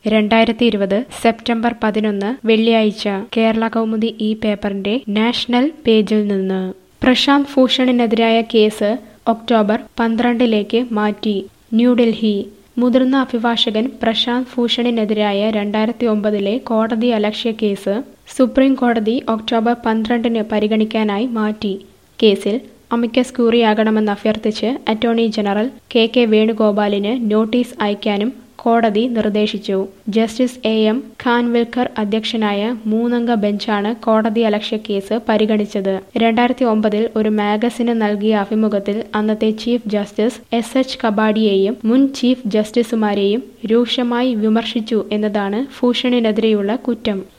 രണ്ടായിരത്തി ഇരുപത് സെപ്റ്റംബർ പതിനൊന്ന് വെള്ളിയാഴ്ച കേരള കൗമുദി ഈ പേപ്പറിന്റെ നാഷണൽ പേജിൽ നിന്ന് പ്രശാന്ത് ഭൂഷണിനെതിരായ കേസ് ഒക്ടോബർ പന്ത്രണ്ടിലേക്ക് മാറ്റി ന്യൂഡൽഹി മുതിർന്ന അഭിഭാഷകൻ പ്രശാന്ത് ഭൂഷണിനെതിരായ രണ്ടായിരത്തി ഒമ്പതിലെ കോടതി അലക്ഷ്യ കേസ് സുപ്രീം കോടതി ഒക്ടോബർ പന്ത്രണ്ടിന് പരിഗണിക്കാനായി മാറ്റി കേസിൽ അമിക്കസ് ക്യൂറിയാകണമെന്ന് അഭ്യർത്ഥിച്ച് അറ്റോർണി ജനറൽ കെ കെ വേണുഗോപാലിന് നോട്ടീസ് അയക്കാനും കോടതി നിർദ്ദേശിച്ചു ജസ്റ്റിസ് എ എം ഖാൻവിൽക്കർ അധ്യക്ഷനായ മൂന്നംഗ ബെഞ്ചാണ് കോടതി അലക്ഷ്യ കേസ് പരിഗണിച്ചത് രണ്ടായിരത്തി ഒമ്പതിൽ ഒരു മാഗസിന് നൽകിയ അഭിമുഖത്തിൽ അന്നത്തെ ചീഫ് ജസ്റ്റിസ് എസ് എച്ച് കബാഡിയെയും മുൻ ചീഫ് ജസ്റ്റിസുമാരെയും രൂക്ഷമായി വിമർശിച്ചു എന്നതാണ് ഭൂഷണിനെതിരെയുള്ള കുറ്റം